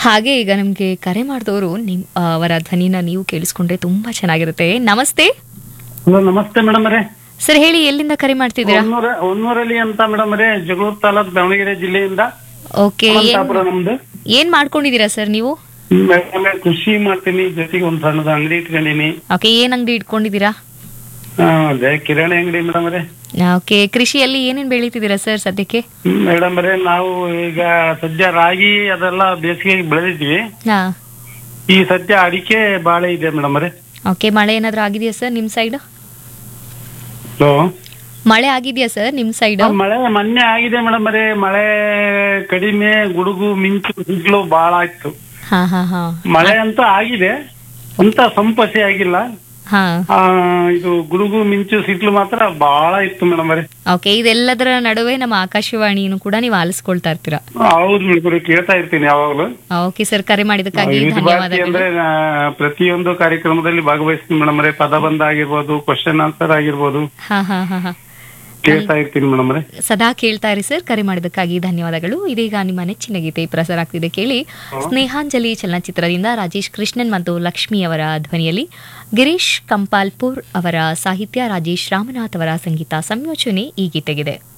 ಹಾಗೆ ಈಗ ನಮಗೆ ಕರೆ ಮಾಡಿದವರು ನಿಮ್ ಆ, ಅವರ ಧ್ವನಿನ ನೀವು ಕೇಳಿಸ್ಕೊಂಡ್ರೆ ತುಂಬಾ ಚೆನ್ನಾಗಿರುತ್ತೆ ನಮಸ್ತೆ ಹಲೋ ನಮಸ್ತೆ ಮೇಡಮ್ ಅವರೇ ಸರ್ ಹೇಳಿ ಎಲ್ಲಿಂದ ಕರೆ ಮಾಡ್ತಿದ್ದೀರಾ ಹೊನ್ನೂರ ಹೊನ್ನೂರಲ್ಲಿ ಅಂತ ಮೇಡಮ್ ಅವರೇ ಜಗಳೂರು ತಾಲೂಕ್ ದಾವಣಗೆರೆ ಜಿಲ್ಲೆಯಿಂದ ಓಕೆ ಏನ್ ಅನಂತಾಪುರ ನಮ್ದು ಏನ್ ಮಾಡ್ಕೊಂಡಿದ್ದೀರಾ ಸರ್ ನೀವು ಮೇಡಮ್ ಕೃಷಿ ಮಾಡ್ತೀನಿ ಜೊತೆಗೆ ಒಂದ್ ಸಣ್ಣದ ಅಂಗಡಿ ಇಟ್ಕೊಂಡಿನಿ ಓಕೆ ಏನ್ ಅಂಗಡಿ ಇಟ್ಕೊಂಡಿದ್ದೀರಾ ಆ, ಅದೇ ಕಿರಾಣಿ ಅಂಗಡಿ ಮೇಡಮ್ ಅವರೇ ಓಕೆ ಕೃಷಿಯಲ್ಲಿ ಏನೇನ್ ಬೆಳೀತಿದ್ದೀರಾ ಸರ್ ಸದ್ಯಕ್ಕೆ ಮೇಡಮ್ ಅವರೇ ನಾವು ಈಗ ಸದ್ಯ ರಾಗಿ ಅದೆಲ್ಲ ಬೇಸಿಗೆಗೆ ಬೆಳೆದಿದ್ವಿ ಹಾ ಈ ಸದ್ಯ ಅಡಿಕೆ ಬಾಳೆ ಇದೆ ಮೇಡಮ್ ಅವರೇ ಓಕೆ ಮಳೆ ಏನಾದ್ರೂ ಆಗಿದೆಯಾ ಸರ್ ನಿಮ್ ಸೈಡ್ ಹಲೋ ಮಳೆ ಆಗಿದೆಯಾ ಸರ್ ನಿಮ್ ಸೈಡ್ ಮಳೆ ಮೊನ್ನೆ ಆಗಿದೆ ಮೇಡಮ್ ಅವರೇ ಮಳೆ ಕಡಿಮೆ ಗುಡುಗು ಮಿಂಚು ಸಿಡ್ಲು ಬಾಳ ಆಯ್ತು ಹಾ ಹಾ ಹಾ ಮಳೆ ಅಂತ ಆಗಿದೆ ಅಂತ ಸಂಪಸಿ ಆಗಿಲ್ಲ ಹಾ ಆ, ಇದು ಗುಡುಗು ಮಿಂಚು ಸಿಡ್ಲು ಮಾತ್ರ ಬಹಳ ಇತ್ತು ಮೇಡಮ್ ಅವರೇ ಓಕೆ ಇದೆಲ್ಲದರ ನಡುವೆ ನಮ್ಮ ಆಕಾಶವಾಣಿಯನ್ನು ಕೂಡ ನೀವು ಆಲಿಸ್ಕೊಳ್ತಾ ಇರ್ತೀರಾ ಹೌದು ಮೇಡಮ್ ಕೇಳ್ತಾ ಇರ್ತೀನಿ ಯಾವಾಗ್ಲೂ ಓಕೆ ಸರ್ ಕರೆ ಮಾಡಿದಕ್ಕಾಗಿ ವಿವಿಧ ಭಾರತಿ ಧನ್ಯವಾದಗಳು ಅಂದ್ರೆ ಆ, ಪ್ರತಿಯೊಂದು ಕಾರ್ಯಕ್ರಮದಲ್ಲಿ ಭಾಗವಹಿಸ್ತೀನಿ ಮೇಡಮ್ ಅವರೇ ಪದ ಬಂದ ಆಗಿರ್ಬೋದು ಕ್ವಶನ್ ಆನ್ಸರ್ ಆಗಿರ್ಬೋದು ಹಾ ಹಾ ಹಾ ಹಾ ಕೇಳ್ತಾ ಇರ್ತೀನಿ ಮೇಡಮ್ ಅವರೇ ಸದಾ ಕೇಳ್ತಾ ಇರಿ ಸರ್ ಕರೆ ಮಾಡಿದ್ದಕ್ಕಾಗಿ ಧನ್ಯವಾದಗಳು ಇದೀಗ ನಿಮ್ಮ ನೆಚ್ಚಿನ ಗೀತೆ ಪ್ರಸಾರ ಆಗ್ತಿದೆ ಕೇಳಿ ಸ್ನೇಹಾಂಜಲಿ ಚಲನಚಿತ್ರದಿಂದ ರಾಜೇಶ್ ಕೃಷ್ಣನ್ ಮತ್ತು ಲಕ್ಷ್ಮಿ ಅವರ ಧ್ವನಿಯಲ್ಲಿ ಗಿರೀಶ್ ಕಂಪಾಲ್ಪುರ್ ಅವರ ಸಾಹಿತ್ಯ ರಾಜೇಶ್ ರಾಮನಾಥ್ ಅವರ ಸಂಗೀತ ಸಂಯೋಜನೆ ಈ ಗೀತೆಗಿದೆ